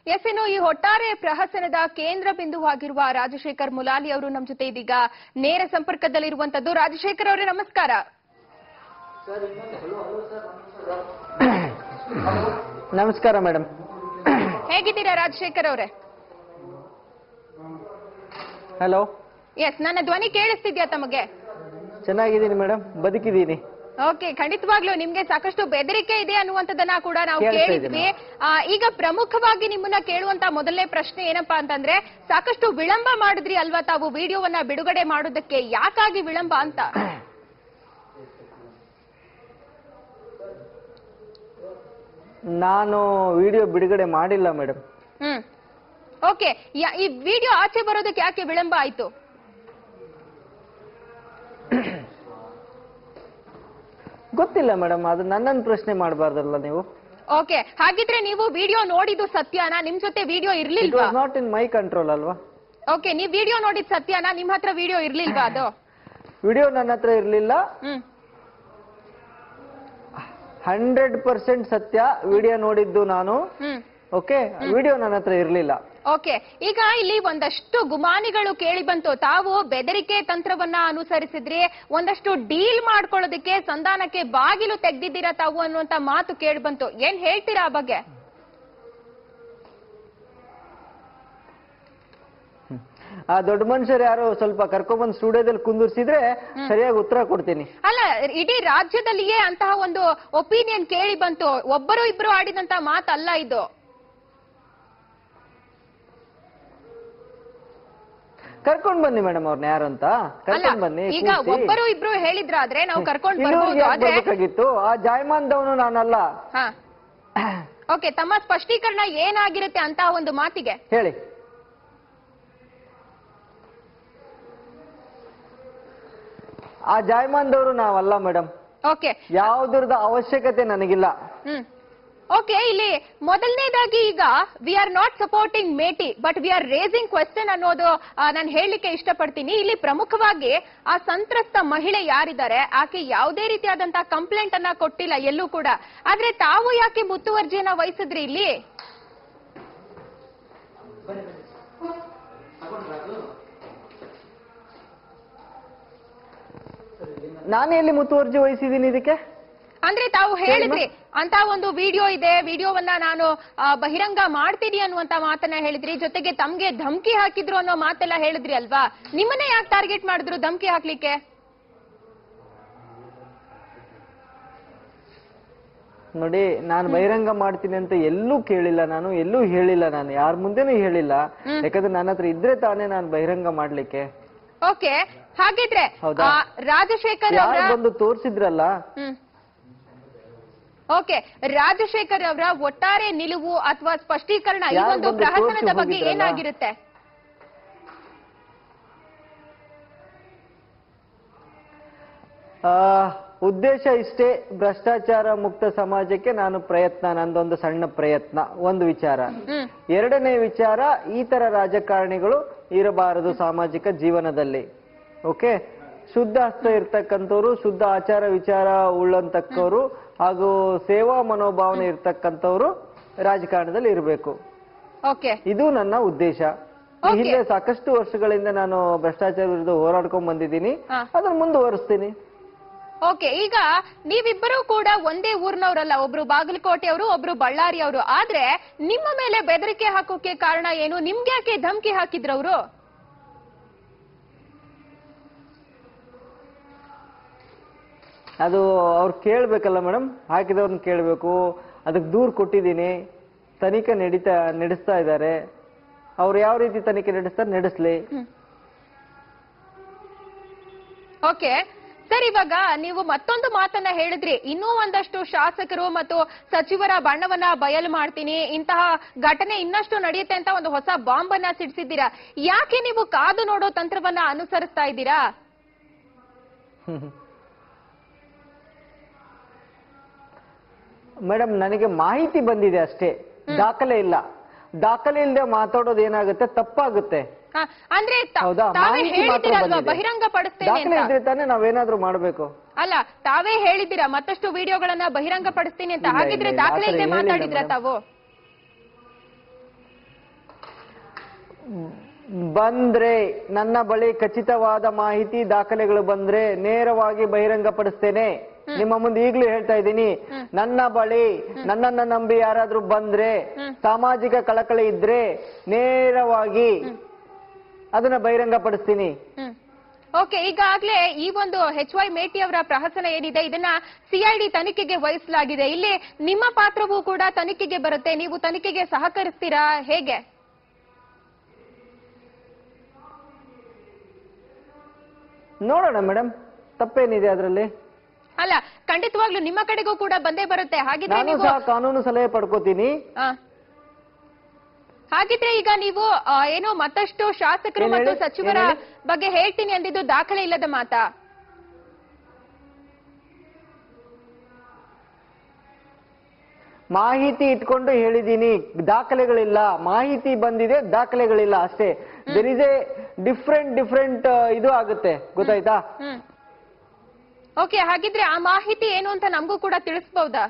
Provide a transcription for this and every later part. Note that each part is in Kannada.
ಎಸ್ ಇನ್ನು ಈ ಒಟ್ಟಾರೆ ಪ್ರಹಸನದ ಕೇಂದ್ರ ಬಿಂದುವಾಗಿರುವ ರಾಜಶೇಖರ್ ಮುಲಾಲಿ ಅವರು ನಮ್ಮ ಜೊತೆ ಇದೀಗ ನೇರ ಸಂಪರ್ಕದಲ್ಲಿರುವಂತದ್ದು ರಾಜಶೇಖರ್ ಅವರೇ ನಮಸ್ಕಾರ ನಮಸ್ಕಾರ ಮೇಡಮ್ ಹೇಗಿದ್ದೀರಾ ರಾಜಶೇಖರ್ ಅವರೇ ಹಲೋ ಎಸ್ ನನ್ನ ಧ್ವನಿ ಕೇಳಿಸ್ತಿದ್ಯಾ ತಮಗೆ ಚೆನ್ನಾಗಿದ್ದೀನಿ ಮೇಡಮ್ ಬದುಕಿದ್ದೀನಿ ಓಕೆ ಖಂಡಿತವಾಗ್ಲೂ ನಿಮ್ಗೆ ಸಾಕಷ್ಟು ಬೆದರಿಕೆ ಇದೆ ಅನ್ನುವಂಥದ್ದನ್ನ ಕೂಡ ನಾವು ಕೇಳ್ತಾ ಇದೆ ಕೇಳಿದ್ವಿ ಆ, ಈಗ ಪ್ರಮುಖವಾಗಿ ನಿಮ್ಮನ್ನ ಕೇಳುವಂತ ಮೊದಲನೇ ಪ್ರಶ್ನೆ ಏನಪ್ಪಾ ಅಂತಂದ್ರೆ ಸಾಕಷ್ಟು ವಿಳಂಬ ಮಾಡಿದ್ರಿ ಅಲ್ವಾ ತಾವು ವಿಡಿಯೋವನ್ನ ಬಿಡುಗಡೆ ಮಾಡೋದಕ್ಕೆ ಯಾಕಾಗಿ ವಿಳಂಬ ಅಂತ ನಾನು ವಿಡಿಯೋ ಬಿಡುಗಡೆ ಮಾಡಿಲ್ಲ ಮೇಡಮ್ ಹ್ಮ್ ಓಕೆ ಈ ವಿಡಿಯೋ ಆಚೆ ಬರೋದಕ್ಕೆ ಯಾಕೆ ವಿಳಂಬ ಆಯ್ತು ಗೊತ್ತಿಲ್ಲ ಮೇಡಮ್ ಅದು ನನ್ನನ್ನು ಪ್ರಶ್ನೆ ಮಾಡಬಾರ್ದಲ್ಲ ನೀವು ಓಕೆ ಹಾಗಿದ್ರೆ ನೀವು ವಿಡಿಯೋ ನೋಡಿದ್ದು ಸತ್ಯನಾ ನಿಮ್ ಜೊತೆ ವಿಡಿಯೋ ಇಟ್ ಇರ್ಲಿಲ್ವಾ was not in my control ಅಲ್ವಾ ಓಕೆ ನೀವ್ ವಿಡಿಯೋ ನೋಡಿದ್ ಸತ್ಯನಾ ನಿಮ್ ಹತ್ರ ವಿಡಿಯೋ ಇರ್ಲಿಲ್ವಾ ಅದು ವಿಡಿಯೋ ನನ್ನ ಹತ್ರ ಇರಲಿಲ್ಲ ಹ್ಮ್ ಹಂಡ್ರೆಡ್ ಪರ್ಸೆಂಟ್ ಸತ್ಯ ವಿಡಿಯೋ ನೋಡಿದ್ದು ನಾನು ಹ್ಮ್ ಓಕೆ ವಿಡಿಯೋ ನನ್ನ ಹತ್ರ ಇರಲಿಲ್ಲ ಓಕೆ ಈಗ ಇಲ್ಲಿ ಒಂದಷ್ಟು ಗುಮಾನಿಗಳು ಕೇಳಿ ಬಂತು ತಾವು ಬೆದರಿಕೆ ತಂತ್ರವನ್ನ ಅನುಸರಿಸಿದ್ರಿ ಒಂದಷ್ಟು ಡೀಲ್ ಮಾಡ್ಕೊಳ್ಳೋದಕ್ಕೆ ಸಂಧಾನಕ್ಕೆ ಬಾಗಿಲು ತೆಗ್ದಿದ್ದೀರಾ ತಾವು ಅನ್ನುವಂತ ಮಾತು ಕೇಳಿ ಬಂತು ಏನ್ ಹೇಳ್ತೀರಾ ಆ ಬಗ್ಗೆ ಆ ದೊಡ್ಡ ಮನುಷ್ಯರು ಯಾರು ಸ್ವಲ್ಪ ಕರ್ಕೊಂಡ್ಬಂದು ಸ್ಟುಡಿಯೋದಲ್ಲಿ ಕುಂದಿರ್ಸಿದ್ರೆ ಸರಿಯಾಗಿ ಉತ್ತರ ಕೊಡ್ತೀನಿ ಅಲ್ಲ ಇಡೀ ರಾಜ್ಯದಲ್ಲಿಯೇ ಅಂತಹ ಒಂದು ಒಪಿನಿಯನ್ ಕೇಳಿ ಬಂತು ಒಬ್ಬರು ಇಬ್ರು ಆಡಿದಂತ ಮಾತಲ್ಲ ಇದು ಕರ್ಕೊಂಡ್ ಬನ್ನಿ ಮೇಡಮ್ ಅವ್ರನ್ನ ಯಾರು ಅಂತ ಅಲ್ಲ ಕರ್ಕೊಂಡ್ ಬನ್ನಿ ಈಗ ಕೂರ್ಸಿ. ಒಬ್ಬರು ಇಬ್ರು ಹೇಳಿದ್ರಾದ್ರೆ ನಾವು ಕರ್ಕೊಂಡ್ ಇನ್ನೂರಿಗೆ ಬರ್ಬೋದು ಯಾಕ್ ಆದ್ರೆ ಬರ್ಬೇಕಾಗಿತ್ತು ಆ ಜಾಯಮಾನ್ದವನು ನಾನಲ್ಲ ಹಾ ಓಕೆ ತಮ್ಮ ಸ್ಪಷ್ಟೀಕರಣ ಏನಾಗಿರುತ್ತೆ ಅಂತ ಒಂದು ಮಾತಿಗೆ ಹೇಳಿ ಆ ಜಾಯಮಾನ್ದವರು ನಾವಲ್ಲ ಮೇಡಮ್ ಓಕೆ ಯಾವ್ದ್ರದ ಅವಶ್ಯಕತೆ ನನಗಿಲ್ಲ ಹ್ಮ್ ಓಕೆ ಇಲ್ಲಿ ಮೊದಲನೇದಾಗಿ ಈಗ we are not supporting Meti but we are raising question ಅನ್ನೋದು ನಾನು ಹೇಳಲಿಕ್ಕೆ ಇಷ್ಟಪಡ್ತೀನಿ ಇಲ್ಲಿ ಪ್ರಮುಖವಾಗಿ ಆ ಸಂತ್ರಸ್ತ ಮಹಿಳೆ ಯಾರಿದ್ದಾರೆ ಆಕೆ ಯಾವುದೇ ರೀತಿಯಾದಂತಹ ಕಂಪ್ಲೇಂಟ್ ಅನ್ನ ಕೊಟ್ಟಿಲ್ಲ ಎಲ್ಲೂ ಕೂಡ ಆದ್ರೆ ತಾವು ಯಾಕೆ ಮುತುವರ್ಜಿಯನ್ನ ವಹಿಸಿದ್ರಿ ಇಲ್ಲಿ ನಾನು ಎಲ್ಲಿ ಮುತುವರ್ಜಿ ವಹಿಸಿದ್ದೀನಿ ಇದಕ್ಕೆ ಅಂದ್ರೆ ತಾವು ಹೇಳಿದ್ರಿ ಅಂತ ಒಂದು ವಿಡಿಯೋ ಇದೆ ವಿಡಿಯೋವನ್ನ ನಾನು ಆ, ಬಹಿರಂಗ ಮಾಡ್ತೀನಿ ಅನ್ನುವಂತ ಮಾತನ್ನ ಹೇಳಿದ್ರಿ ಜೊತೆಗೆ ತಮ್ಗೆ ಧಮಕಿ ಹಾಕಿದ್ರು ಅನ್ನೋ ಮಾತೆಲ್ಲ ಹೇಳಿದ್ರಿ ಅಲ್ವಾ ನಿಮ್ಮನ್ನೇ ಯಾಕೆ ಟಾರ್ಗೆಟ್ ಮಾಡಿದ್ರು ಧಮಕಿ ಹಾಕ್ಲಿಕ್ಕೆ ನೋಡಿ ನಾನು ಬಹಿರಂಗ ಮಾಡ್ತೀನಿ ಅಂತ ಎಲ್ಲೂ ಕೇಳಿಲ್ಲ ನಾನು ಎಲ್ಲೂ ಹೇಳಿಲ್ಲ ನಾನು ಯಾರ ಮುಂದೆನೂ ಹೇಳಿಲ್ಲ ಯಾಕಂದ್ರೆ ನನ್ನ ಹತ್ರ ಇದ್ರೆ ತಾನೇ ನಾನು ಬಹಿರಂಗ ಮಾಡ್ಲಿಕ್ಕೆ ಓಕೆ ಹಾಗಿದ್ರೆ ಹೌದಾ? ಆ, ರಾಜಶೇಖರ್ ಯಾರು ಅವರ ಬಂದು ತೋರ್ಸಿದ್ರಲ್ಲ ಹ್ಮ್ ಓಕೆ ರಾಜಶೇಖರ್ ಅವರ ಒಟ್ಟಾರೆ ನಿಲುವು ಅಥವಾ ಸ್ಪಷ್ಟೀಕರಣ ಈ ಯಾರು ಒಂದು ಬಂದು ಪ್ರಹಸನದ ತೋರ್ಸಿ ಬಗ್ಗೆ ಹೋಗಿದ್ರಲ್ಲ? ಏನಾಗಿರುತ್ತೆ ಆ, ಉದ್ದೇಶ ಇಷ್ಟೇ ಭ್ರಷ್ಟಾಚಾರ ಮುಕ್ತ ಸಮಾಜಕ್ಕೆ ನಾನು ಪ್ರಯತ್ನ ನಂದೊಂದು ಸಣ್ಣ ಪ್ರಯತ್ನ ಒಂದು ವಿಚಾರ ಹ್ಮ್ ಎರಡನೇ ವಿಚಾರ ಈ ತರ ರಾಜಕಾರಣಿಗಳು ಇರಬಾರದು ಸಾಮಾಜಿಕ ಜೀವನದಲ್ಲಿ ಓಕೆ ಶುದ್ಧ ಹಸ್ತ ಇರ್ತಕ್ಕಂಥವ್ರು ಶುದ್ಧ ಆಚಾರ ವಿಚಾರ ಉಳ್ಳಂತಕ್ಕವರು ಹಾಗೂ ಸೇವಾ ಮನೋಭಾವನೆ ಇರ್ತಕ್ಕಂಥವ್ರು ರಾಜಕಾರಣದಲ್ಲಿ ಇರಬೇಕು ಓಕೆ ಇದು ನನ್ನ ಉದ್ದೇಶ ಈ Okay. ಹಿಂದೆ ಸಾಕಷ್ಟು ವರ್ಷಗಳಿಂದ ನಾನು ಭ್ರಷ್ಟಾಚಾರ ವಿರುದ್ಧ ಹೋರಾಡ್ಕೊಂಡ್ ಬಂದಿದ್ದೀನಿ ಹಾ. ಅದನ್ನ ಮುಂದುವರಿಸ್ತೀನಿ ಓಕೆ ಈಗ ನೀವಿಬ್ಬರೂ ಕೂಡ ಒಂದೇ ಊರ್ನವರಲ್ಲ ಒಬ್ರು ಬಾಗಲಕೋಟೆಯವರು ಒಬ್ರು ಬಳ್ಳಾರಿ ಅವರು ಆದ್ರೆ ನಿಮ್ಮ ಮೇಲೆ ಬೆದರಿಕೆ ಹಾಕೋಕೆ ಕಾರಣ ಏನು ನಿಮ್ಗೆ ಯಾಕೆ ಧಮಕಿ ಹಾಕಿದ್ರವ್ರು ಅದು ಅವ್ರು ಕೇಳ್ಬೇಕಲ್ಲ ಮೇಡಮ್ ಹಾಕಿದವ್ರನ್ನ ಕೇಳ್ಬೇಕು ಅದಕ್ಕೆ ದೂರ್ ಕೊಟ್ಟಿದ್ದೀನಿ ತನಿಖೆ ನಡೀತಾ ನಡೆಸ್ತಾ ಇದ್ದಾರೆ ಅವ್ರು ಯಾವ ರೀತಿ ತನಿಖೆ ನಡೆಸ್ತಾರೆ ನಡೆಸ್ಲಿ ಓಕೆ ಸರ್ ಇವಾಗ ನೀವು ಮತ್ತೊಂದು ಮಾತನ್ನ ಹೇಳಿದ್ರಿ ಇನ್ನೂ ಒಂದಷ್ಟು ಶಾಸಕರು ಮತ್ತು ಸಚಿವರ ಬಣ್ಣವನ್ನ ಬಯಲು ಮಾಡ್ತೀನಿ ಇಂತಹ ಘಟನೆ ಇನ್ನಷ್ಟು ನಡೆಯುತ್ತೆ ಅಂತ ಒಂದು ಹೊಸ ಬಾಂಬ್ ಅನ್ನ ಸಿಡಿಸಿದ್ದೀರಾ ಯಾಕೆ ನೀವು ಕಾದು ನೋಡೋ ತಂತ್ರವನ್ನ ಅನುಸರಿಸ್ತಾ ಇದ್ದೀರಾ ಮೇಡಮ್ ನನಗೆ ಮಾಹಿತಿ ಬಂದಿದೆ ಅಷ್ಟೇ ದಾಖಲೆ ಇಲ್ಲ ದಾಖಲೆ ಇಲ್ಲದೆ ಮಾತಾಡೋದು ಏನಾಗುತ್ತೆ ತಪ್ಪಾಗುತ್ತೆ ಹ, ಅಂದ್ರೆ ತ- ಹೌದಾ ತಾವೇ ಮಾಹಿತಿ ಮಾತ್ರ ಹೇಳಿದಿರಲ್ವಾ ಬಂದಿದೆ. ಬಹಿರಂಗ ಪಡಿಸ್ತೇನೆ ದಾಖಲೆ ಅಂತ ಇದ್ರೆ ತಾನೇ ನಾವೇನಾದ್ರೂ ಮಾಡ್ಬೇಕು ಅಲ್ಲ ತಾವೇ ಹೇಳಿದ್ದೀರಾ ಮತ್ತಷ್ಟು ವಿಡಿಯೋಗಳನ್ನ ಬಹಿರಂಗ ಪಡಿಸ್ತೀನಿ ಅಂತ ಇಲ್ಲ, ಹಾಗಿದ್ರೆ ಇಲ್ಲ, ಇಲ್ಲ, ದಾಖಲೆ ಆ ಥರ ಇಲ್ಲದೆ ಹೇಳಿಲ್ಲ ಮಾತಾಡಿದ್ರ madam. ತಾವು ಬಂದ್ರೆ ನನ್ನ ಬಳಿ ಖಚಿತವಾದ ಮಾಹಿತಿ ದಾಖಲೆಗಳು ಬಂದ್ರೆ ನೇರವಾಗಿ ಬಹಿರಂಗಪಡಿಸ್ತೇನೆ ನಿಮ್ಮ ಮುಂದೆ ಈಗಲೂ ಹೇಳ್ತಾ ಇದ್ದೀನಿ ನನ್ನ ಬಳಿ ನನ್ನನ್ನ ನಂಬಿ ಯಾರಾದ್ರೂ ಬಂದ್ರೆ ಸಾಮಾಜಿಕ ಕಳಕಳಿ ಇದ್ರೆ ನೇರವಾಗಿ ಅದನ್ನ ಬಹಿರಂಗಪಡಿಸ್ತೀನಿ ಹ್ಮ್ ಓಕೆ ಈಗಾಗ್ಲೇ ಈ ಒಂದು ಎಚ್ ವೈ ಮೇಟಿ ಅವರ ಪ್ರಹಸನ ಏನಿದೆ ಇದನ್ನ ಸಿಐಡಿ ತನಿಖೆಗೆ ವಹಿಸಲಾಗಿದೆ ಇಲ್ಲಿ ನಿಮ್ಮ ಪಾತ್ರವೂ ಕೂಡ ತನಿಖೆಗೆ ಬರುತ್ತೆ ನೀವು ತನಿಖೆಗೆ ಸಹಕರಿಸ್ತೀರಾ ಹೇಗೆ ನೋಡೋಣ ಮೇಡಮ್ ತಪ್ಪೇನಿದೆ ಅದರಲ್ಲಿ ಅಲ್ಲ ಖಂಡಿತವಾಗ್ಲೂ ನಿಮ್ಮ ಕಡೆಗೂ ಕೂಡ ಬಂದೇ ಬರುತ್ತೆ ಹಾಗಿದ್ರೆ ನಾನು ನೀವು ಸಹ ಕಾನೂನು ಸಲಹೆ ಪಡ್ಕೋತೀನಿ ಆ. ಹಾಗಿದ್ರೆ ಈಗ ನೀವು ಆ, ಏನೋ ಮತ್ತಷ್ಟು ಶಾಸಕರು ಏನ್ ಮತ್ತು ಹೇಳಿ? ಸಚಿವರ ಏನ್ ಹೇಳಿ? ಬಗ್ಗೆ ಹೇಳ್ತೀನಿ ಅಂದಿದ್ದು ದಾಖಲೆ ಇಲ್ಲದ ಮಾತಾ ಮಾಹಿತಿ ಇಟ್ಕೊಂಡು ಹೇಳಿದೀನಿ ದಾಖಲೆಗಳಿಲ್ಲ ಮಾಹಿತಿ ಬಂದಿದೆ ದಾಖಲೆಗಳಿಲ್ಲ ಅಷ್ಟೇ there is a different different ಇದು ಆಗುತ್ತೆ ಗೊತ್ತಾಯ್ತಾ ಹ್ಮ್ ಓಕೆ ಹಾಗಿದ್ರೆ ಆ ಮಾಹಿತಿ ಏನು ಅಂತ ನಮಗೂ ಕೂಡ ತಿಳಿಸ್ಬಹುದಾ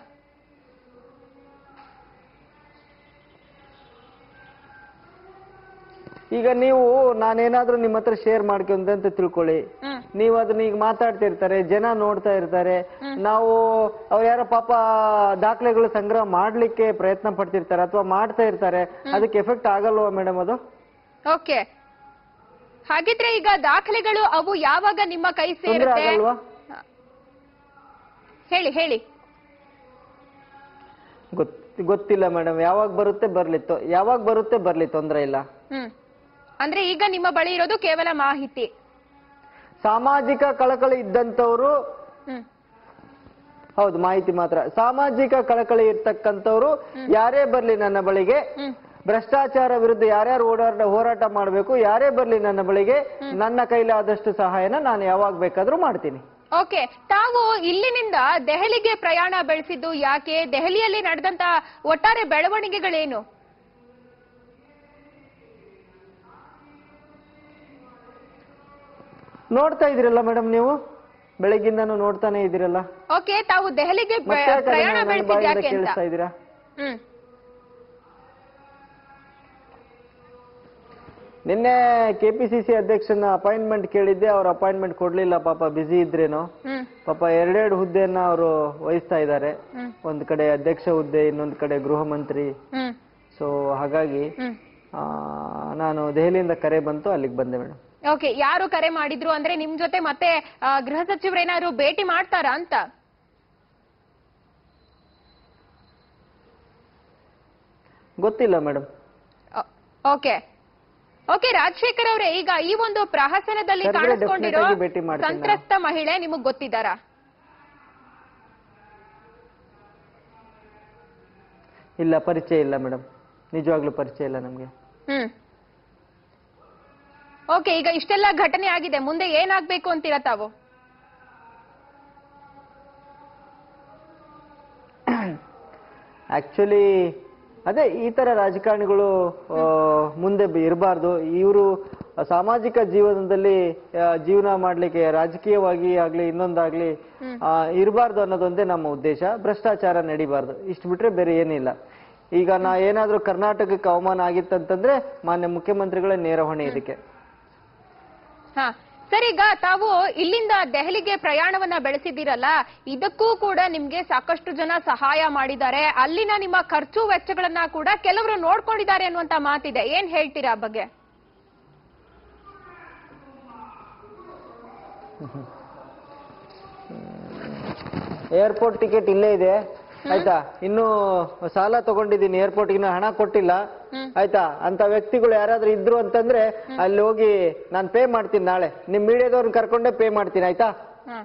ಈಗ ನೀವು ನಾನೇನಾದ್ರೂ ನಿಮ್ಮ ಹತ್ರ ಶೇರ್ ಮಾಡ್ಕೊಂತ ತಿಳ್ಕೊಳ್ಳಿ ಹ್ಮ್ ನೀವು ಅದನ್ನ ಈಗ ಮಾತಾಡ್ತಾ ಇರ್ತಾರೆ ಜನ ನೋಡ್ತಾ ಇರ್ತಾರೆ ನಾವು ಅವ್ರು ಯಾರೋ ಪಾಪ ದಾಖಲೆಗಳು ಸಂಗ್ರಹ ಮಾಡ್ಲಿಕ್ಕೆ ಪ್ರಯತ್ನ ಪಡ್ತಿರ್ತಾರೆ ಅಥವಾ ಮಾಡ್ತಾ ಇರ್ತಾರೆ ಅದಕ್ಕೆ ಎಫೆಕ್ಟ್ ಆಗಲ್ವಾ ಮೇಡಮ್ ಅದು ಓಕೆ ಹಾಗಿದ್ರೆ ಈಗ ದಾಖಲೆಗಳು ಅವು ಯಾವಾಗ ನಿಮ್ಮ ಕೈ ತೊಂದ್ರೆ ಸೇರುತ್ತೆ ಆಗಲ್ವಾ ಹೇಳಿ ಹೇಳಿ ಗೊತ್ ಗೊತ್ತಿಲ್ಲ ಮೇಡಮ್ ಯಾವಾಗ ಬರುತ್ತೆ ಬರ್ಲಿತ್ತು ಯಾವಾಗ ಬರುತ್ತೆ ಬರ್ಲಿ ತೊಂದ್ರೆ ಇಲ್ಲ ಹ್ಮ್ ಅಂದ್ರೆ ಈಗ ನಿಮ್ಮ ಬಳಿ ಇರೋದು ಕೇವಲ ಮಾಹಿತಿ ಸಾಮಾಜಿಕ ಕಳಕಳಿ ಇದ್ದಂತವ್ರು ಹ್ಮ್ ಹೌದು ಮಾಹಿತಿ ಮಾತ್ರ ಸಾಮಾಜಿಕ ಕಳಕಳಿ ಇರ್ತಕ್ಕಂಥವ್ರು ಯಾರೇ ಬರ್ಲಿ ನನ್ನ ಬಳಿಗೆ ಹ್ಮ್ ಭ್ರಷ್ಟಾಚಾರ ವಿರುದ್ಧ ಯಾರ್ಯಾರು ಓಡಾಟ ಹೋರಾಟ ಮಾಡಬೇಕು ಯಾರೇ ಬರ್ಲಿ ನನ್ನ ಬಳಿಗೆ ನನ್ನ ಕೈಲಾದಷ್ಟು ಸಹಾಯನ ನಾನು ಯಾವಾಗ ಬೇಕಾದ್ರೂ ಮಾಡ್ತೀನಿ ಓಕೆ ತಾವು ಇಲ್ಲಿನಿಂದ ದೆಹಲಿಗೆ ಪ್ರಯಾಣ ಬೆಳೆಸಿದ್ದು ಯಾಕೆ ದೆಹಲಿಯಲ್ಲಿ ನಡೆದಂತ ಒಟ್ಟಾರೆ ಬೆಳವಣಿಗೆಗಳೇನು ನೋಡ್ತಾ ಇದೀರಲ್ಲ ಮೇಡಮ್ ನೀವು ಬೆಳಗ್ಗಿಂದನೂ ನೋಡ್ತಾನೆ ಇದೀರಲ್ಲ ಓಕೆ ತಾವು ದೆಹಲಿಗೆ ಬೆ- ಮತ್ತೆ ಯಾಕೆ ಪ್ರಯಾಣ ಅದನ್ನ ನನ್ನ ಬೆಳೆಸಿದ್ ಬಾಯಿಂದ ಯಾಕೆ ಅಂತ ಕೇಳಿಸ್ತಾ ಇದೀರಾ ಹ್ಮ್ ನಿನ್ನೆ ಕೆಪಿಸಿಸಿ ಅಧ್ಯಕ್ಷನ ಅಪಾಯಿಂಟ್ಮೆಂಟ್ ಕೇಳಿದ್ದೆ ಅವ್ರ ಅಪಾಯಿಂಟ್ಮೆಂಟ್ ಕೊಡ್ಲಿಲ್ಲ ಪಾಪ ಬಿಸಿ ಇದ್ರೇನು ಹ್ಮ್ ಪಾಪ ಎರಡೆರಡು ಹುದ್ದೆಯನ್ನ ಅವರು ವಹಿಸ್ತಾ ಇದ್ದಾರೆ ಹ್ಮ್ ಒಂದ್ ಕಡೆ ಅಧ್ಯಕ್ಷ ಹುದ್ದೆ ಇನ್ನೊಂದ್ ಕಡೆ ಗೃಹ ಮಂತ್ರಿ ಹ್ಮ್ ಸೊ ಹಾಗಾಗಿ ಹ್ಮ್ ಆ, ನಾನು ದೆಹಲಿಯಿಂದ ಕರೆ ಬಂತು ಅಲ್ಲಿಗೆ ಬಂದೆ ಮೇಡಮ್ ಓಕೆ ಯಾರು ಕರೆ ಮಾಡಿದ್ರು ಅಂದ್ರೆ ನಿಮ್ ಜೊತೆ ಮತ್ತೆ ಆ, ಗೃಹ ಸಚಿವರೇನಾದ್ರು ಭೇಟಿ ಮಾಡ್ತಾರಾ ಅಂತ ಗೊತ್ತಿಲ್ಲ ಮೇಡಮ್ ಓ- ಓಕೆ ಓಕೆ ರಾಜಶೇಖರ್ ಅವರೇ ಈಗ ಈ ಒಂದು ಪ್ರಹಸನದಲ್ಲಿ ಕರೆದ್ರೆ ಕಾಣಿಸ್ಕೊಂಡಿರೋ definitely ಆಗಿ ಭೇಟಿ ಮಾಡ್ತೀನಿ ನಾನು. ಸಂತ್ರಸ್ತ ಮಹಿಳೆ ನಿಮಗ್ ಗೊತ್ತಿದ್ದಾರಾ ಇಲ್ಲ ಪರಿಚಯ ಇಲ್ಲ ಮೇಡಮ್ ನಿಜವಾಗ್ಲೂ ಪರಿಚಯ ಇಲ್ಲ ನಮ್ಗೆ ಹ್ಮ್ ಓಕೆ ಈಗ ಇಷ್ಟೆಲ್ಲ ಘಟನೆ ಆಗಿದೆ ಮುಂದೆ ಏನಾಗ್ಬೇಕು ಅಂತೀರಾ ತಾವು ಆಕ್ಚುಲಿ ಅದೇ ಈ ತರ ರಾಜಕಾರಣಿಗಳು ಆ, ಮುಂದೆ ಇರಬಾರ್ದು ಇವರು ಸಾಮಾಜಿಕ ಜೀವನದಲ್ಲಿ ಆ, ಜೀವನ ಮಾಡ್ಲಿಕ್ಕೆ ರಾಜಕೀಯವಾಗಿ ಆಗ್ಲಿ ಇನ್ನೊಂದಾಗ್ಲಿ ಇರಬಾರ್ದು ಅನ್ನೋದೊಂದೇ ನಮ್ಮ ಉದ್ದೇಶ ಭ್ರಷ್ಟಾಚಾರ ನಡಿಬಾರ್ದು ಇಷ್ಟು ಬಿಟ್ರೆ ಬೇರೆ ಏನಿಲ್ಲ ಈಗ ನಾ ಏನಾದ್ರೂ ಕರ್ನಾಟಕಕ್ಕೆ ಅವಮಾನ ಆಗಿತ್ತಂತಂದ್ರೆ ಮಾನ್ಯ ಮುಖ್ಯಮಂತ್ರಿಗಳೇ ನೇರ ಹೊಣೆ ಇದಕ್ಕೆ ಹಾ ಸರ್ ಈಗ ತಾವು ಇಲ್ಲಿಂದ ದೆಹಲಿಗೆ ಪ್ರಯಾಣವನ್ನ ಬೆಳೆಸಿದ್ದೀರಲ್ಲ ಇದಕ್ಕೂ ಕೂಡ ನಿಮ್ಗೆ ಸಾಕಷ್ಟು ಜನ ಸಹಾಯ ಮಾಡಿದ್ದಾರೆ ಅಲ್ಲಿನ ನಿಮ್ಮ ಖರ್ಚು ವೆಚ್ಚಗಳನ್ನ ಕೂಡ ಕೆಲವರು ನೋಡ್ಕೊಂಡಿದ್ದಾರೆ ಅನ್ನುವಂತ ಮಾತಿದೆ ಏನ್ ಹೇಳ್ತೀರಾ ಆ ಬಗ್ಗೆ ಏರ್ಪೋರ್ಟ್ ಟಿಕೆಟ್ ಇಲ್ಲೇ ಇದೆ ಆಯ್ತಾ ಇನ್ನು ಸಾಲ ತಗೊಂಡಿದ್ದೀನಿ ಏರ್ಪೋರ್ಟ್ ಇನ್ನು ಹಣ ಕೊಟ್ಟಿಲ್ಲ ಹ್ಮ್. ಆಯ್ತಾ ಅಂತ ವ್ಯಕ್ತಿಗಳು ಯಾರಾದ್ರೂ ಇದ್ರು ಅಂತಂದ್ರೆ ಅಲ್ಲಿ ಹೋಗಿ ನಾನು ಪೇ ಮಾಡ್ತೀನಿ ನಾಳೆ ನಿಮ್ ಮೀಡಿಯಾದವ್ರನ್ನ ಕರ್ಕೊಂಡೇ ಪೇ ಮಾಡ್ತೀನಿ ಆಯ್ತಾ ಹ.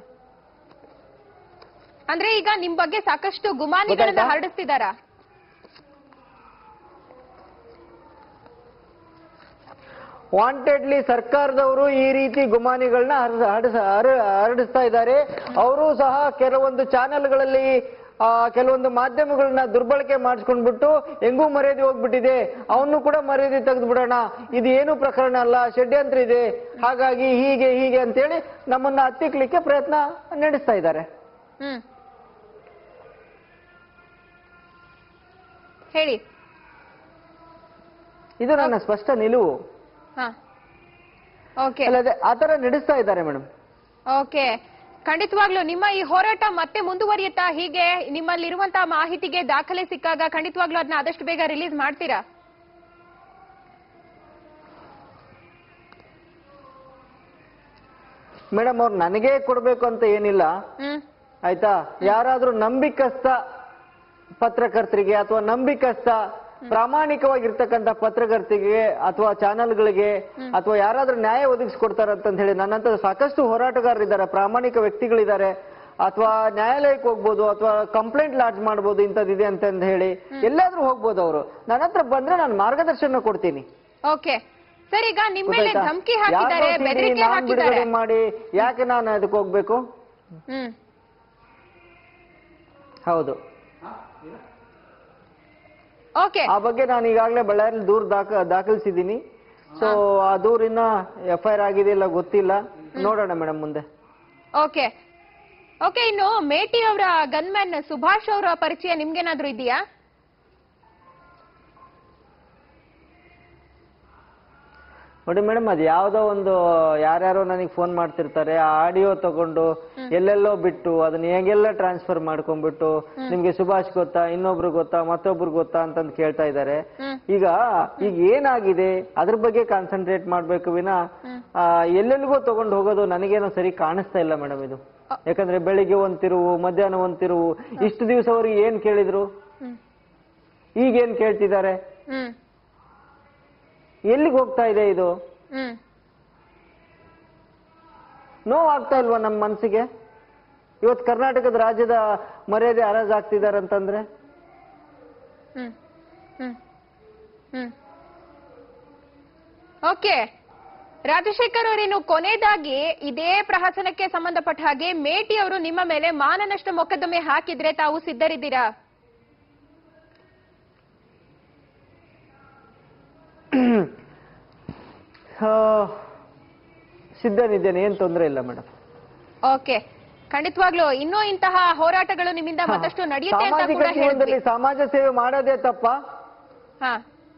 ಅಂದ್ರೆ ಈಗ ನಿಮ್ ಬಗ್ಗೆ ಸಾಕಷ್ಟು ಗುಮಾನಿಗಳನ್ನ ಗೊತ್ತಾಯ್ತಾ? ಹರಡಿಸ್ತಿದಾರಾ ವಾಂಟೆಡ್ಲಿ ಸರ್ಕಾರದವರು ಈ ರೀತಿ ಗುಮಾನಿಗಳನ್ನ ಹರಸ- ಹರಸ- ಹರ- ಹರಡಿಸ್ತಾ ಇದ್ದಾರೆ ಅವರು ಸಹ ಕೆಲವೊಂದು ಚಾನೆಲ್ಗಳಲ್ಲಿ ಆ ಕೆಲವೊಂದು ಮಾಧ್ಯಮಗಳನ್ನ ದುರ್ಬಳಕೆ ಮಾಡಿಸ್ಕೊಂಡ್ಬಿಟ್ಟು ಹೆಂಗೂ ಮರ್ಯಾದೆ ಹೋಗ್ಬಿಟ್ಟಿದೆ ಅವನು ಕೂಡ ಮರ್ಯಾದೆ ತೆಗೆದು ಬಿಡೋಣ ಇದು ಏನು ಪ್ರಕರಣ ಅಲ್ಲ ಷಡ್ಯಂತ್ರ ಇದೆ ಹಾಗಾಗಿ ಹೀಗೆ ಹೀಗೆ ಅಂತೇಳಿ ನಮ್ಮನ್ನ ಹತ್ತಿಕ್ಲಿಕ್ಕೆ ಪ್ರಯತ್ನ ನಡೆಸ್ತಾ ಇದ್ದಾರೆ ಹ್ಮ್ ಹೇಳಿ ಇದು ನನ್ನ ಸ್ಪಷ್ಟ ನಿಲುವು ಹಾ ಓಕೆ ಅಲ್ಲದೆ ಆ ತರ ನಡೆಸ್ತಾ ಇದ್ದಾರೆ ಮೇಡಮ್ ಓಕೆ ಖಂಡಿತವಾಗ್ಲೂ ನಿಮ್ಮ ಈ ಹೋರಾಟ ಮತ್ತೆ ಮುಂದುವರಿಯುತ್ತಾ ಹೀಗೆ ನಿಮ್ಮಲ್ಲಿರುವಂತಹ ಮಾಹಿತಿಗೆ ದಾಖಲೆ ಸಿಕ್ಕಾಗ ಖಂಡಿತವಾಗ್ಲೂ ಅದನ್ನ ಆದಷ್ಟು ಬೇಗ ರಿಲೀಸ್ ಮಾಡ್ತೀರಾ ಮೇಡಮ್ ಅವ್ರು ನನಗೇ ಕೊಡ್ಬೇಕು ಅಂತ ಏನಿಲ್ಲ ಹ್ಮ್ ಆಯ್ತಾ ಯಾರಾದ್ರೂ ನಂಬಿಕಸ್ಥ ಪತ್ರಕರ್ತರಿಗೆ ಅಥವಾ ನಂಬಿಕಸ್ಥ ಪ್ರಾಮಾಣಿಕವಾಗಿರ್ತಕ್ಕಂಥ ಪತ್ರಕರ್ತರಿಗೆ ಅಥವಾ ಚಾನೆಲ್ಗಳಿಗೆ ಅಥವಾ ಯಾರಾದ್ರೂ ನ್ಯಾಯ ಒದಗಿಸ್ಕೊಡ್ತಾರಂತ ಹೇಳಿ ನನ್ನಂತ ಸಾಕಷ್ಟು ಹೋರಾಟಗಾರರಿದ್ದಾರೆ ಪ್ರಾಮಾಣಿಕ ವ್ಯಕ್ತಿಗಳಿದ್ದಾರೆ ಅಥವಾ ನ್ಯಾಯಾಲಯಕ್ಕೆ ಹೋಗ್ಬೋದು ಅಥವಾ ಕಂಪ್ಲೇಂಟ್ ಲಾಡ್ಜ್ ಮಾಡ್ಬೋದು ಇಂಥದ್ದಿದೆ ಅಂತ ಹೇಳಿ ಎಲ್ಲಾದ್ರೂ ಹೋಗ್ಬೋದು ಅವರು ನನ್ನ ಹತ್ರ ಬಂದ್ರೆ ನಾನು ಮಾರ್ಗದರ್ಶನ ಕೊಡ್ತೀನಿ ಓಕೆ ಸರ್ ಈಗ ನಿಮ್ ಮೇಲೆ ಗೊತ್ತಾಯ್ತಾ? ಧಮಕಿ ಹಾಕಿದ್ದಾರೆ ಯಾರ್ದೋ CD ಬೆದರಿಕೆ ನಾನ್ ಹಾಕಿದ್ದಾರೆ ಬಿಡುಗಡೆ ಮಾಡಿ ಯಾಕೆ ನಾನು ಅದಕ್ಕೆ ಹೋಗ್ಬೇಕು ಹ್ಮ್ ಹೌದು ಓಕೆ ಆ ಬಗ್ಗೆ ನಾನು ಈಗಾಗಲೇ ಬಳ್ಳಾರಿಯಲ್ಲಿ ದೂರು ದಾಖ ದಾಖಲಿಸಿದ್ದೀನಿ ಸೊ ಆ ದೂರಿನ ಎಫ್ ಐ ಆರ್ ಆಗಿದೆ ಇಲ್ಲ ಗೊತ್ತಿಲ್ಲ ನೋಡೋಣ ಮೇಡಮ್ ಮುಂದೆ ಓಕೆ ಓಕೆ ಇನ್ನು ಮೇಟಿ ಅವರ ಗನ್ಮ್ಯಾನ್ ಸುಭಾಷ್ ಅವರ ಪರಿಚಯ ನಿಮ್ಗೇನಾದ್ರೂ ಇದೆಯಾ ನೋಡಿ ಮೇಡಮ್ ಅದು ಯಾವ್ದೋ ಒಂದು ಯಾರ್ಯಾರೋ ನನಗೆ ಫೋನ್ ಮಾಡ್ತಿರ್ತಾರೆ ಆ ಆಡಿಯೋ ತಗೊಂಡು ಎಲ್ಲೆಲ್ಲೋ ಬಿಟ್ಟು ಅದನ್ನ ಹೇಗೆಲ್ಲ ಟ್ರಾನ್ಸ್ಫರ್ ಮಾಡ್ಕೊಂಡ್ಬಿಟ್ಟು ನಿಮ್ಗೆ ಸುಭಾಷ್ ಗೊತ್ತಾ ಇನ್ನೊಬ್ರು ಗೊತ್ತಾ ಮತ್ತೊಬ್ರು ಗೊತ್ತಾ ಅಂತಂದು ಕೇಳ್ತಾ ಇದ್ದಾರೆ ಹ್ಮ್ ಈಗ ಈಗ ಏನಾಗಿದೆ ಅದ್ರ ಬಗ್ಗೆ ಕಾನ್ಸಂಟ್ರೇಟ್ ಮಾಡ್ಬೇಕು ವಿನ ಆ, ಎಲ್ಲೆಲ್ಲಿಗೋ ತಗೊಂಡು ಹೋಗೋದು ನನಗೇನೋ ಸರಿ ಕಾಣಿಸ್ತಾ ಇಲ್ಲ ಮೇಡಮ್ ಇದು ಯಾಕಂದ್ರೆ ಬೆಳಿಗ್ಗೆ ಒಂದ್ ತಿರುವು ಮಧ್ಯಾಹ್ನ ಒಂದ್ ತಿರುವು ಇಷ್ಟು ದಿವಸ ಅವ್ರಿಗೆ ಏನ್ ಕೇಳಿದ್ರು ಹ್ಮ್ ಈಗ ಏನ್ ಕೇಳ್ತಿದ್ದಾರೆ ಹ್ಮ್ ಎಲ್ಲಿಗೆ ಹೋಗ್ತಾ ಇದೆ ಇದು ಹ್ಮ್ ನೋವಾಗ್ತಾ ಇಲ್ವಾ ನಮ್ಮ ಮನಸ್ಸಿಗೆ ಇವತ್ತು ಕರ್ನಾಟಕದ ರಾಜ್ಯದ ಮರ್ಯಾದೆ ಹರಾಜಾಗ್ತಿದ್ದಾರೆ ಅಂತಂದ್ರೆ ಹ್ಮ್ ಹ್ಮ್ ಹ್ಮ್ ಓಕೆ ರಾಜಶೇಖರ್ ಅವರೇನು ಕೊನೆಯದಾಗಿ ಇದೇ ಪ್ರಹಸನಕ್ಕೆ ಸಂಬಂಧಪಟ್ಟ ಹಾಗೆ ಮೇಟಿ ಅವರು ನಿಮ್ಮ ಮೇಲೆ ಮಾನನಷ್ಟ ಮೊಕದ್ದಮೆ ಹಾಕಿದ್ರೆ ತಾವು ಸಿದ್ಧರಿದ್ದೀರಾ ಆ, ಸಿದ್ಧನಿದ್ದೇನೆ ಏನ್ ತೊಂದರೆ ಇಲ್ಲ ಮೇಡಮ್ ಓಕೆ ಖಂಡಿತವಾಗ್ಲೂ ಇನ್ನೂ ಇಂತಹ ಹೋರಾಟಗಳು ನಿಮ್ಮಿಂದ ಮತ್ತಷ್ಟು ನಡೆಯುತ್ತೆ ಅಂತ ಸಾಮಾಜಿಕ ಕೂಡ ಹೇಳಿದ್ವಿ ಜೀವನದಲ್ಲಿ ಸಮಾಜ ಸೇವೆ ಮಾಡೋದೇ ತಪ್ಪ ಹಾ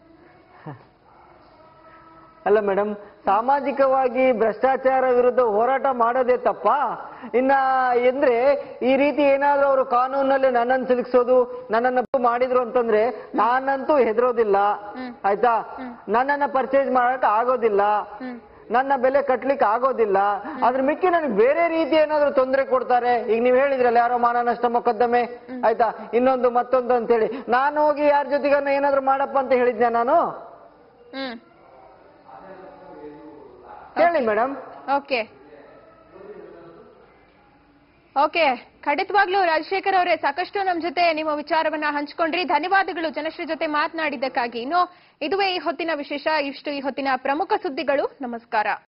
ಅಲ್ಲ ಮೇಡಮ್ ಸಾಮಾಜಿಕವಾಗಿ ಭ್ರಷ್ಟಾಚಾರ ವಿರುದ್ಧ ಹೋರಾಟ ಮಾಡೋದೇ ತಪ್ಪ ಇನ್ನ ಎಂದ್ರೆ ಈ ರೀತಿ ಏನಾದ್ರೂ ಅವರು ಕಾನೂನಲ್ಲಿ ನನ್ನನ್ನು ಸಿಲುಕಿಸೋದು ನನ್ನನ್ನು ಮಾಡಿದ್ರು ಅಂತಂದ್ರೆ ನಾನಂತೂ ಹೆದರೋದಿಲ್ಲ ಆಯ್ತಾ ನನ್ನನ್ನ ಪರ್ಚೇಸ್ ಮಾಡಕ್ ಆಗೋದಿಲ್ಲ ಹ್ಮ್ ನನ್ನ ಬೆಲೆ ಕಟ್ಲಿಕ್ಕೆ ಆಗೋದಿಲ್ಲ ಅದ್ರ ಮಿಕ್ಕಿ ನನಗೆ ಬೇರೆ ರೀತಿ ಏನಾದ್ರೂ ತೊಂದರೆ ಕೊಡ್ತಾರೆ ಈಗ ನೀವು ಹೇಳಿದ್ರಲ್ಲ ಯಾರೋ ಮಾನನಷ್ಟ ಮೊಕದ್ದಮೆ ಆಯ್ತಾ ಇನ್ನೊಂದು ಮತ್ತೊಂದು ಅಂತ ಹೇಳಿ ನಾನು ಹೋಗಿ ಯಾರ ಜೊತೆಗನ್ನ ಏನಾದ್ರೂ ಮಾಡಪ್ಪ ಅಂತ ಹೇಳಿದ್ದೆ ನಾನು ಹ್ಮ್ ಹೇಳಿ ಮೇಡಮ್ ಓಕೆ ಓಕೆ ಖಂಡಿತವಾಗ್ಲೂ ರಾಜಶೇಖರ್ ಅವರೇ ಸಾಕಷ್ಟು ನಮ್ ಜೊತೆ ನಿಮ್ಮ ವಿಚಾರವನ್ನ ಹಂಚ್ಕೊಂಡ್ರಿ ಧನ್ಯವಾದಗಳು ಜನಶ್ರೀ ಜೊತೆ ಮಾತನಾಡಿದ್ದಕ್ಕಾಗಿ ಇನ್ನು ಇದುವೇ ಈ ಹೊತ್ತಿನ ವಿಶೇಷ ಇಷ್ಟು ಈ ಹೊತ್ತಿನ ಪ್ರಮುಖ ಸುದ್ದಿಗಳು ನಮಸ್ಕಾರ